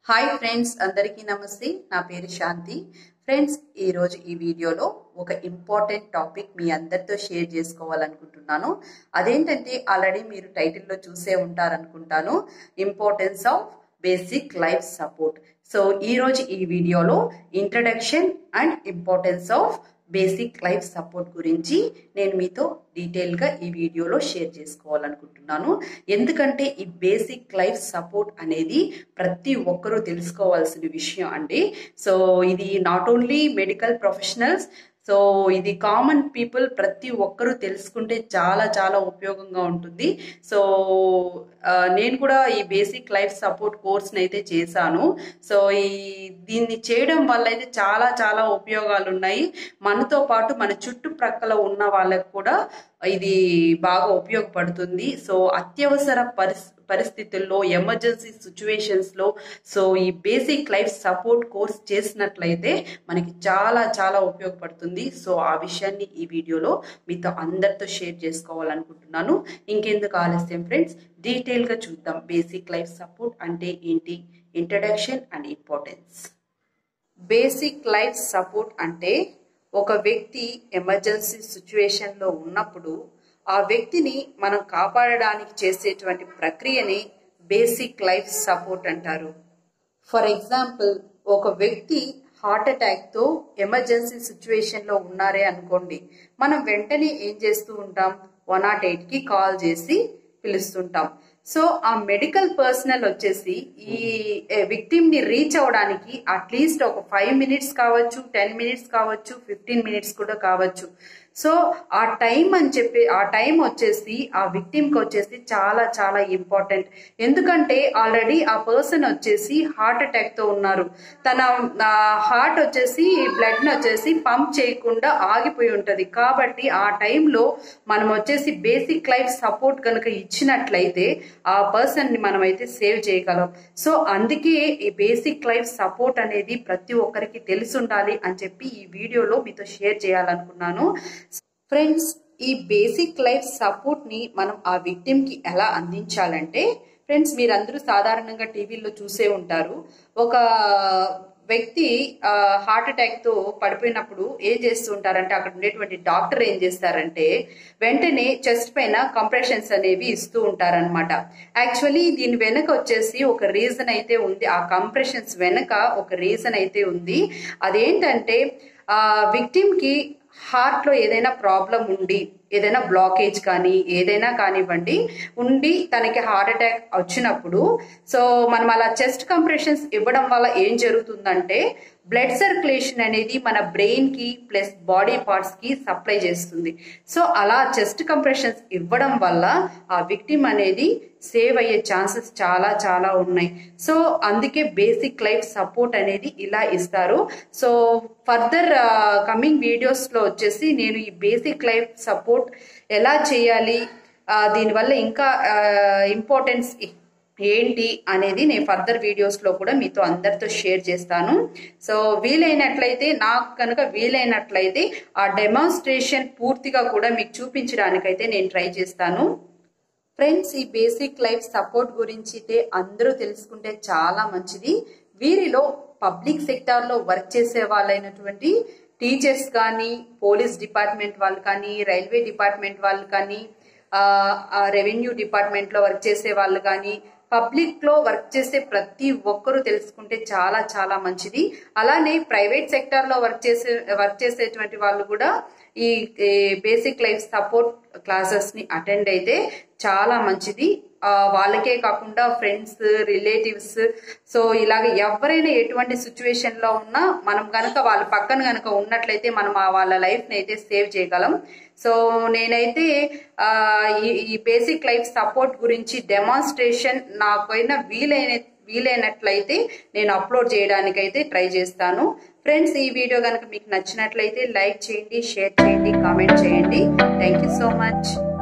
hi friends అందరికీ నమస్తే నా పేరు శాంతి ఫ్రెండ్స్ ఈరోజు ఈ వీడియోలో ఒక ఇంపార్టెంట్ టాపిక్ మీ అందరితో షేర్ చేసుకోవాలనుకుంటున్నాను అదేంటంటే ఆల్రెడీ మీరు టైటిల్లో చూసే ఉంటారనుకుంటాను importance of basic life support so ఈరోజు ఈ వీడియోలో introduction and importance of basic life support గురించి నేను మీతో డీటెయిల్గా ఈ వీడియోలో షేర్ చేసుకోవాలనుకుంటున్నాను ఎందుకంటే ఈ బేసిక్ లైఫ్ సపోర్ట్ అనేది ప్రతి ఒక్కరూ తెలుసుకోవాల్సిన విషయం అండి సో ఇది not only medical professionals so ఇది కామన్ పీపుల్ ప్రతి ఒక్కరూ తెలుసుకుంటే చాలా చాలా ఉపయోగంగా ఉంటుంది సో నేను కూడా ఈ బేసిక్ లైఫ్ సపోర్ట్ కోర్స్ని అయితే చేశాను సో ఈ దీన్ని చేయడం వల్ల అయితే చాలా చాలా ఉపయోగాలు ఉన్నాయి మనతో పాటు మన చుట్టుప్రక్కల ఉన్న వాళ్ళకు కూడా ఇది బాగా ఉపయోగపడుతుంది సో అత్యవసర పరిస్ పరిస్థితుల్లో ఎమర్జెన్సీ సిచ్యువేషన్స్లో సో ఈ బేసిక్ లైఫ్ సపోర్ట్ కోర్స్ చేసినట్లయితే మనకి చాలా చాలా ఉపయోగపడుతుంది సో ఆ విషయాన్ని ఈ వీడియోలో మీతో అందరితో షేర్ చేసుకోవాలనుకుంటున్నాను ఇంకెందుకు ఆలస్యం ఫ్రెండ్స్ డీటెయిల్గా చూద్దాం బేసిక్ లైఫ్ సపోర్ట్ అంటే ఏంటి introduction and importance basic life support అంటే ఒక వ్యక్తి ఎమర్జెన్సీ సిచ్యువేషన్లో ఉన్నప్పుడు ఆ వ్యక్తిని మనం కాపాడడానికి చేసేటువంటి ప్రక్రియని బేసిక్ లైఫ్ సపోర్ట్ అంటారు ఫర్ ఎగ్జాంపుల్ ఒక వ్యక్తి హార్ట్ అటాక్తో ఎమర్జెన్సీ సిచ్యువేషన్లో ఉన్నారే అనుకోండి మనం వెంటనే ఏం చేస్తూ ఉంటాం వన్ నాట్ ఎయిట్కి కాల్ చేసి పిలుస్తుంటాం సో ఆ మెడికల్ పర్సనల్ వచ్చేసి ఈ విక్టిమ్ ని రీచ్ అవ్వడానికి అట్లీస్ట్ ఒక ఫైవ్ మినిట్స్ కావచ్చు టెన్ మినిట్స్ కావచ్చు ఫిఫ్టీన్ మినిట్స్ కూడా కావచ్చు సో ఆ టైం అని చెప్పి ఆ టైం వచ్చేసి ఆ విక్టిమ్కి వచ్చేసి చాలా చాలా ఇంపార్టెంట్ ఎందుకంటే ఆల్రెడీ ఆ పర్సన్ వచ్చేసి హార్ట్ అటాక్తో ఉన్నారు తన హార్ట్ వచ్చేసి బ్లడ్ని వచ్చేసి పంప్ చేయకుండా ఆగిపోయి ఉంటుంది కాబట్టి ఆ టైంలో మనం వచ్చేసి బేసిక్ లైఫ్ సపోర్ట్ కనుక ఇచ్చినట్లయితే ఆ పర్సన్ని మనం అయితే సేవ్ చేయగలం సో అందుకే ఈ బేసిక్ లైఫ్ సపోర్ట్ అనేది ప్రతి ఒక్కరికి తెలిసి ఉండాలి అని చెప్పి ఈ వీడియోలో మీతో షేర్ చేయాలనుకున్నాను ఫ్రెండ్స్ ఈ బేసిక్ లైఫ్ సపోర్ట్ ని మనం ఆ విక్టిమ్ కి ఎలా అందించాలంటే ఫ్రెండ్స్ మీరందరూ సాధారణంగా టీవీలో చూసే ఉంటారు ఒక వ్యక్తి హార్ట్ అటాక్ తో పడిపోయినప్పుడు ఏం చేస్తూ ఉంటారంటే అక్కడ ఉండేటువంటి డాక్టర్ ఏం చేస్తారంటే వెంటనే చెస్ట్ పైన కంప్రెషన్స్ అనేవి ఇస్తూ ఉంటారనమాట యాక్చువల్లీ దీని వెనక వచ్చేసి ఒక రీజన్ అయితే ఉంది ఆ కంప్రెషన్స్ వెనక ఒక రీజన్ అయితే ఉంది అదేంటంటే ఆ విక్టిమ్ కి హార్ట్ లో ఏదైనా ప్రాబ్లం ఉండి ఏదైనా బ్లాకేజ్ కానీ ఏదైనా కానివ్వండి ఉండి తనకి హార్ట్ అటాక్ వచ్చినప్పుడు సో మనం అలా చెస్ట్ కంప్రెషన్స్ ఇవ్వడం వల్ల ఏం జరుగుతుందంటే బ్లడ్ సర్క్యులేషన్ అనేది మన బ్రెయిన్ కి ప్లస్ బాడీ పార్ట్స్ కి సప్లై చేస్తుంది సో అలా చెస్ట్ కంప్రెషన్స్ ఇవ్వడం వల్ల ఆ విక్టిమ్ అనేది సేవ్ అయ్యే ఛాన్సెస్ చాలా చాలా ఉన్నాయి సో అందుకే బేసిక్ లైఫ్ సపోర్ట్ అనేది ఇలా ఇస్తారు సో ఫర్దర్ కమింగ్ వీడియోస్లో వచ్చేసి నేను ఈ బేసిక్ లైఫ్ సపోర్ట్ ఎలా చేయాలి దీనివల్ల ఇంకా ఇంపార్టెన్స్ ఏంటి అనేది నేను ఫర్దర్ వీడియోస్లో కూడా మీతో అందరితో షేర్ చేస్తాను సో వీలైనట్లయితే నాకు కనుక వీలైనట్లయితే ఆ డెమాన్స్ట్రేషన్ పూర్తిగా కూడా మీకు చూపించడానికైతే నేను ట్రై చేస్తాను ఫ్రెండ్స్ ఈ బేసిక్ లైఫ్ సపోర్ట్ గురించి అయితే అందరూ తెలుసుకుంటే చాలా మంచిది వీరిలో పబ్లిక్ సెక్టార్లో వర్క్ చేసే వాళ్ళైనటువంటి టీచర్స్ కానీ పోలీస్ డిపార్ట్మెంట్ వాళ్ళు కానీ రైల్వే డిపార్ట్మెంట్ వాళ్ళు కానీ రెవెన్యూ డిపార్ట్మెంట్లో వర్క్ చేసే వాళ్ళు కానీ పబ్లిక్ లో వర్క్ చేసే ప్రతి ఒక్కరూ తెలుసుకుంటే చాలా చాలా మంచిది అలానే ప్రైవేట్ సెక్టర్ లో వర్క్ చేసే వర్క్ చేసేటువంటి వాళ్ళు కూడా ఈ బేసిక్ లైఫ్ సపోర్ట్ క్లాసెస్ ని అటెండ్ అయితే చాలా మంచిది వాళ్ళకే కాకుండా ఫ్రెండ్స్ రిలేటివ్స్ సో ఇలాగ ఎవరైనా ఎటువంటి సిచ్యువేషన్ లో ఉన్నా మనం కనుక వాళ్ళ పక్కన కనుక ఉన్నట్లయితే మనం వాళ్ళ లైఫ్ ని అయితే సేవ్ చేయగలం సో నేనైతే ఈ బేసిక్ లైఫ్ సపోర్ట్ గురించి డెమాన్స్ట్రేషన్ నాకైనా వీలైన వీలైనట్లయితే నేను అప్లోడ్ చేయడానికైతే ట్రై చేస్తాను ఫ్రెండ్స్ ఈ వీడియో కనుక మీకు నచ్చినట్లయితే లైక్ చేయండి షేర్ చేయండి కామెంట్ చేయండి థ్యాంక్ యూ సో మచ్